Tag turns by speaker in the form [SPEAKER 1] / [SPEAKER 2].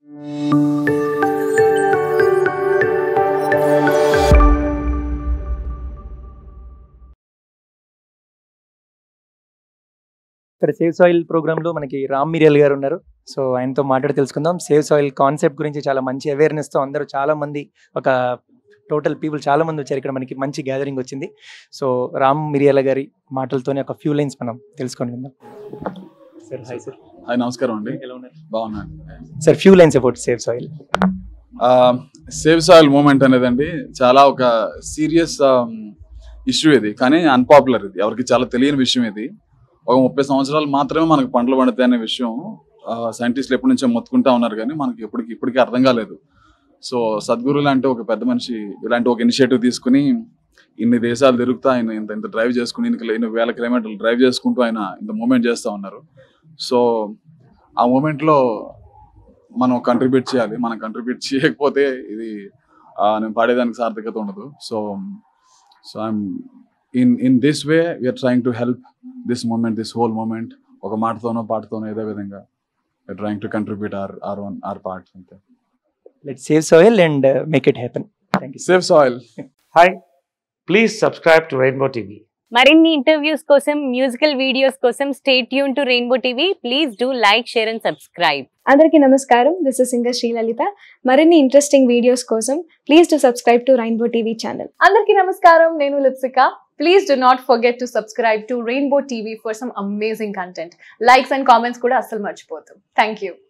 [SPEAKER 1] ఇక్కడ save soil programme లో మనకి రామ్ మిరియల్ గారు ఉన్నారు సో ఆయనతో మాట్లాడి తెలుసుకుందాం సేవ్ సాయిల్ కాన్సెప్ట్ గురించి చాలా మంచి అవేర్నెస్ తో అందరూ చాలా మంది ఒక టోటల్ పీపుల్ చాలా మంది వచ్చారు ఇక్కడ మనకి మంచి గ్యాదరింగ్ వచ్చింది సో రామ్ మిరియాల గారి మాటలతోనే ఒక ఫ్యూ లైన్స్ మనం తెలుసుకొని విందాం సార్ హాయ్ సార్
[SPEAKER 2] హాయ్ నమస్కారం అండి
[SPEAKER 1] ఎలా ఉన్నారు
[SPEAKER 2] బాగున్నాను
[SPEAKER 1] sir few lines about save soil
[SPEAKER 2] save soil movement అనేదండి చాలా ఒక సీరియస్ ఇష్యూ ఇది కానీ అన్పాపులర్ ఇది ఎవరికి చాలా తెలియని విషయం ఇది ఒక ముప్పై సంవత్సరాలు మాత్రమే మనకు పంటలు పండుతాయి అనే విషయం సైంటిస్టులు ఎప్పటి నుంచో మొత్తుకుంటా ఉన్నారు కానీ మనకి ఎప్పటికి ఇప్పటికీ అర్థం కాలేదు సో సద్గురు లాంటి ఒక పెద్ద మనిషి ఇలాంటి ఒక ఇనిషియేటివ్ తీసుకుని ఇన్ని దేశాలు తిరుగుతా ఆయన ఇంత ఇంత డ్రైవ్ చేసుకుని ఇన్ని ఇన్ని వేల కిలోమీటర్లు డ్రైవ్ చేసుకుంటూ ఆయన ఇంత మూమెంట్ చేస్తూ ఉన్నారు సో ఆ మూమెంట్లో మనం కంట్రిబ్యూట్ చేయాలి మనం కంట్రిబ్యూట్ చేయకపోతే ఇది ఆ, నేను పాడేదానికి సార్థకత ఉండదు so so I'm in in this way we're trying to help this movement this whole movement ఒక మాటతోనో పాటతోనో ఏదో విధంగా we're trying to contribute our our own our part అంతే
[SPEAKER 1] let save soil and make it happen thank you
[SPEAKER 2] save soil
[SPEAKER 3] hi please subscribe to Rainbow TV
[SPEAKER 4] మరిన్ని interviews కోసం musical videos కోసం stay tuned to Rainbow TV please do like share and subscribe
[SPEAKER 5] అందరికీ నమస్కారం this is singer Srilalitha మరిన్ని interesting videos కోసం please to subscribe to Rainbow TV channel
[SPEAKER 6] అందరికీ నమస్కారం నేను Lipsika please do not forget to subscribe to Rainbow TV for some amazing content likes and comments కూడా అస్సలు మర్చిపోతాం థ్యాంక్ యూ